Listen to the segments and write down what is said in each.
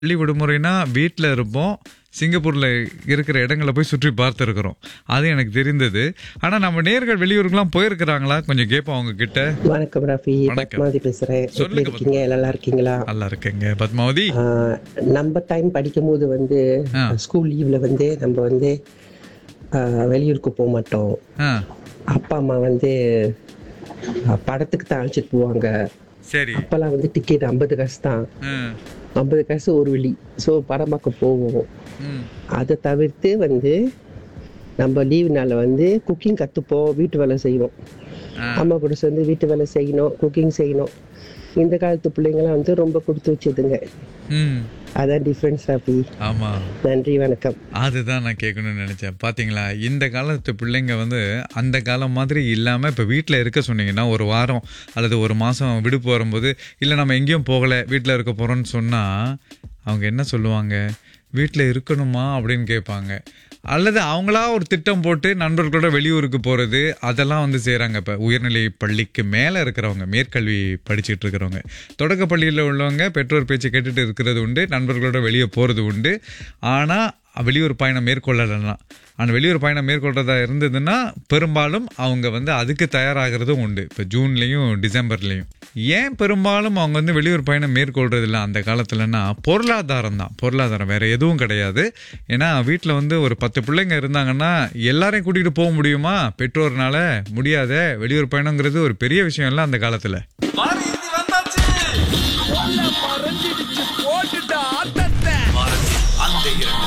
பள்ளி விடுமுறைனா வீட்டில் இருப்போம் சிங்கப்பூரில் இருக்கிற இடங்களை போய் சுற்றி பார்த்துருக்குறோம் அது எனக்கு தெரிந்தது ஆனால் நம்ம நேர்கள் வெளியூருக்குலாம் போயிருக்கிறாங்களா கொஞ்சம் கேட்போம் அவங்க கிட்ட வணக்கம் ரஃபி வணக்கம். பத்மாவதி பேசுறேன் எப்படி சொல்லுங்க இருக்கீங்க நல்லா இருக்கீங்களா நல்லா இருக்கேங்க பத்மாவதி ஆஹ், நம்ம டைம் படிக்கும் போது வந்து ஆ. ஸ்கூல் லீவ்ல வந்து நம்ம வந்து ஆஹ், வெளியூருக்கு போக மாட்டோம் ஆ அப்பா அம்மா வந்து ஆஹ், படத்துக்கு தான் அழைச்சிட்டு போவாங்க சரி அப்பெல்லாம் வந்து டிக்கெட் ஐம்பது காசு தான் ம், ஐம்பது காசு ஒரு வழி ஸோ படம் பார்க்க போவோம் ம். அதை தவிர்த்து வந்து நம்ம லீவு நாளில் வந்து குக்கிங் கற்றுப்போம் வீட்டு வேலை செய்வோம் ஆ. அம்மா கூட சேர்ந்து வீட்டு வேலை செய்யணும் குக்கிங் செய்யணும் இந்த காலத்து பிள்ளைங்களாம் வந்து ரொம்ப கொடுத்து வச்சதுங்க ம் அதான் டிஃப்ரென்ஸ் அப்படி ஆமாம் நன்றி வணக்கம் அதுதான் நான் கேட்கணும்னு நினச்சேன் பார்த்தீங்களா இந்த காலத்து பிள்ளைங்க வந்து அந்த காலம் மாதிரி இல்லாமல் இப்போ வீட்டில் இருக்க சொன்னீங்கன்னா ஒரு வாரம் அல்லது ஒரு மாதம் விடுப்பு வரும்போது இல்லை நம்ம எங்கேயும் போகலை வீட்டில் இருக்க போகிறோம்னு சொன்னால் அவங்க என்ன சொல்லுவாங்க வீட்டில் இருக்கணுமா அப்படின்னு கேட்பாங்க அல்லது அவங்களா ஒரு திட்டம் போட்டு நண்பர்களோட வெளியூருக்கு போகிறது அதெல்லாம் வந்து செய்கிறாங்க இப்போ உயர்நிலை பள்ளிக்கு மேலே இருக்கிறவங்க மேற்கல்வி படிச்சுட்டு இருக்கிறவங்க தொடக்க பள்ளியில் உள்ளவங்க பெற்றோர் பேச்சு கேட்டுட்டு இருக்கிறது உண்டு நண்பர்களோட வெளியே போகிறது உண்டு ஆனால் வெளியூர் பயணம் மேற்கொள்ளலைன்னா ஆனால் வெளியூர் பயணம் மேற்கொள்றதா இருந்ததுன்னா பெரும்பாலும் அவங்க வந்து அதுக்கு தயாராகிறதும் உண்டு இப்போ ஜூன்லேயும் டிசம்பர்லேயும் ஏன் பெரும்பாலும் அவங்க வந்து வெளியூர் பயணம் மேற்கொள்றது இல்லை அந்த காலத்துலன்னா பொருளாதாரம் தான் பொருளாதாரம் வேற எதுவும் கிடையாது ஏன்னா வீட்டில் வந்து ஒரு பத்து பிள்ளைங்க இருந்தாங்கன்னா எல்லாரையும் கூட்டிகிட்டு போக முடியுமா பெற்றோர்னால முடியாத வெளியூர் பயணங்கிறது ஒரு பெரிய விஷயம் இல்லை அந்த காலத்தில் பாரதி வந்தாச்சு மறைஞ்சிடுச்சு போட்டுட்ட ஆட்டத்தை அந்த இரண்டு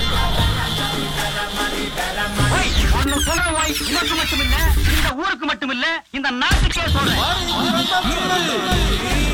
ஒன்னு சொல்ற வாய் உனக்கு மட்டுமில்ல இந்த ஊருக்கு மட்டுமில்ல இந்த நாட்டுக்கே சொல்றேன் பாரதி வந்தாச்சு